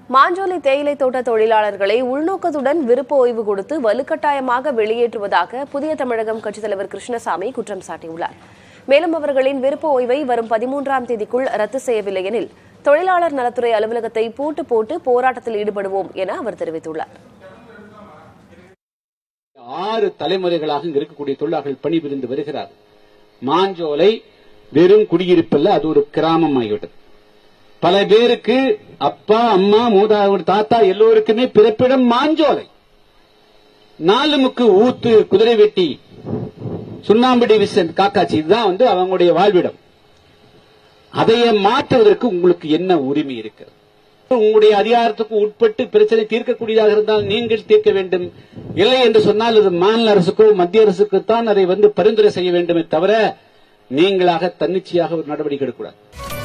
மாஞ்சோலை தேயிலை தோட்ட தொழிலாளர்களை உள்நோக்கத்துடன் விருப்ப ஓய்வு கொடுத்து வலுக்கட்டாயமாக வெளியேற்றுவதாக புதிய தமிழகம் கட்சித் தலைவர் கிருஷ்ணசாமி குற்றம் சாட்டியுள்ளார் மேலும் அவர்களின் விருப்ப ஓய்வை வரும் பதிமூன்றாம் தேதிக்குள் ரத்து செய்யவில்லை எனில் தொழிலாளர் நலத்துறை அலுவலகத்தை பூட்டு போட்டு போராட்டத்தில் ஈடுபடுவோம் என அவர் தெரிவித்துள்ளார் ஆறு தலைமுறைகளாக இங்க இருக்கக்கூடிய தொழிலாளர்கள் பணிபுரிந்து வருகிறார் மாஞ்சோலை வெறும் குடியிருப்பல்ல அது ஒரு கிராமம் ஆகிவிட்டது பல பேருக்கு அப்பா அம்மா மூதாவர் தாத்தா எல்லோருக்குமே பிறப்பிடம் மாஞ்சோலை நாலு முக்கு ஊத்து குதிரை வெட்டி சுண்ணாம்பு டிவிஷன் காக்காச்சி இதுதான் வந்து அவங்களுடைய வாழ்விடம் அதையே மாற்றுவதற்கு உங்களுக்கு என்ன உரிமை இருக்கிறது உங்களுடைய அதிகாரத்துக்கு உட்பட்டு பிரச்சனை தீர்க்கக்கூடியதாக இருந்தால் நீங்கள் தீர்க்க வேண்டும் இல்லை என்று சொன்னால் அது மாநில அரசுக்கோ மத்திய அரசுக்கு தான் அதை வந்து பரிந்துரை செய்ய வேண்டுமே தவிர நீங்களாக தன்னிச்சையாக ஒரு நடவடிக்கை எடுக்கக்கூடாது